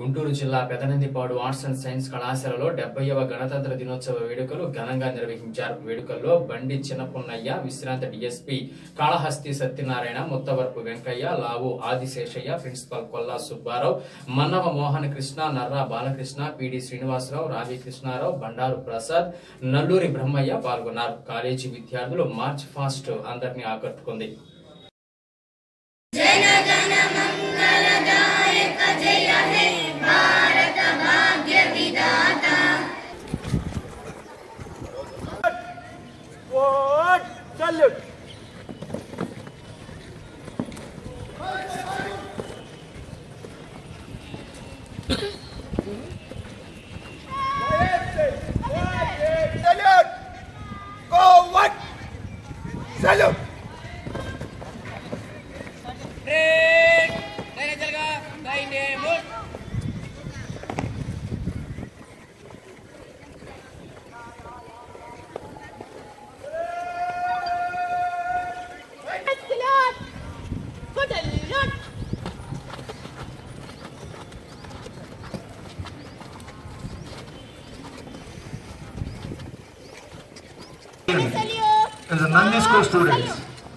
గుంటూరు జిల్లా Pedanandipadu arts and science కళాశాలలో డెబ్బైవ గణతంత్ర దినోత్సవ వేడుకలు ఘనంగా నిర్వహించారు వేడుకల్లో బండి చిన్నపున్నయ్య విశ్రాంత DSP Kalahasti Satyanarayana Muttavarapu Venkaiah Lavu Adiseshaiah principal Kolla Subbarao Mannava Mohan Krishna Narra Balakrishna PD Srinivasarao Ravi Krishnarao Bandaru Prasad Nalluri Brahmaiah పాల్గొన్నారు కాలేజీ విద్యార్థులు మార్చ్ ఫాస్ట్ అందరినీ ఆకట్టుకుంది Forward, salute. Salute. Forward. Salute. Escalade! Good alert! Salute! as a Nandi school students.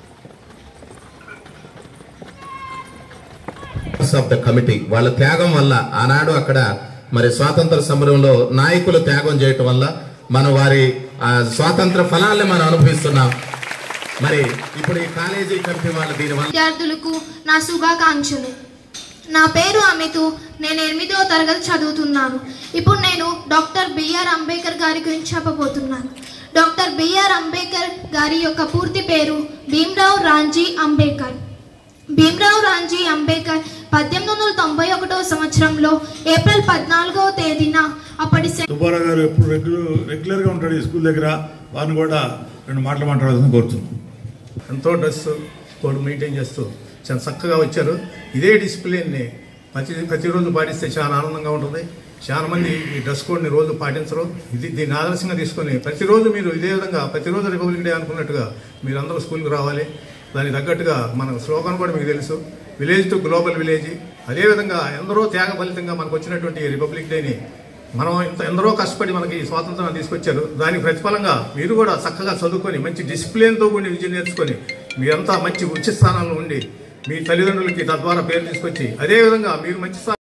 Of the committee వాళ్ళ త్యాగం వల్ల ఆనాడు అక్కడ మరి స్వాతంత్ర సమరంలో నాయకులు త్యాగం చేయటం వల్ల మనం వారి ఆ, స్వాతంత్ర ఫలాల్ని మనం అనుభవిస్తున్నాం మరి ఇప్పుడు ఈ కాలేజీ కమిటీ వాళ్ళు దీని వల్ల విద్యార్థులకు నా శుభాకాంక్షలు నా పేరు అమితు నేను ఎనిమిదవ తరగతి చదువుతున్నాను ఇప్పుడు నేను డాక్టర్ బిఆర్ అంబేద్కర్ గారి గురించి చెప్పబోతున్నాను డాక్టర్ బిఆర్ అంబేద్కర్ గారి యొక్క పూర్తి పేరు భీమ్రావ్ రాంజీ అంబేద్కర్ భీమ్రావ్ రాంజీ అంబేద్కర్ పద్దెనిమిది వందల తొంభై ఒకటవ సంవత్సరంలో ఏప్రిల్ పద్నాలుగవ తేదీన అప్పటి సె- సుబ్బారావు గారు ఎప్పుడు రెగ్యులర్ రెగ్యులర్గా ఉంటాడు ఈ స్కూల్ దగ్గర వారిని కూడా రెండు మాటలు మాట్లాడాల్సిన కోరుతున్నాను ఎంతో డ్రెస్ కోడ్ మెయింటైన్ చేస్తూ చాలా చక్కగా వచ్చారు ఇదే డిసిప్లిన్ని ప్రతి ప్రతిరోజు పాటిస్తే చాలా ఆనందంగా ఉంటుంది చాలా మంది ఈ డ్రెస్ కోడ్ని రోజు పాటించరు ఇది దీన్ని ఆదర్శంగా తీసుకొని ప్రతిరోజు మీరు ఇదే విధంగా ప్రతిరోజు రిపబ్లిక్ డే అనుకున్నట్టుగా మీరు అందరూ స్కూల్కి రావాలి దానికి తగ్గట్టుగా మన స్లోగన్ కూడా మీకు తెలుసు విలేజ్ టు గ్లోబల్ విలేజ్ అదేవిధంగా ఎందరో త్యాగ ఫలితంగా మనకు వచ్చినటువంటి ఈ రిపబ్లిక్ డేని మనం ఇంత ఎందరో కష్టపడి మనకి ఈ స్వాతంత్రం తీసుకొచ్చారు దానికి ప్రతిఫలంగా మీరు కూడా చక్కగా చదువుకొని మంచి డిసిప్లిన్తో కూడిన విద్య నేర్చుకొని మీరంతా మంచి ఉच्च స్థానంలో ఉండి మీ తల్లిదండ్రులకి తద్వారా పేరు తీసుకొచ్చి అదేవిధంగా మీరు మంచి స్థానం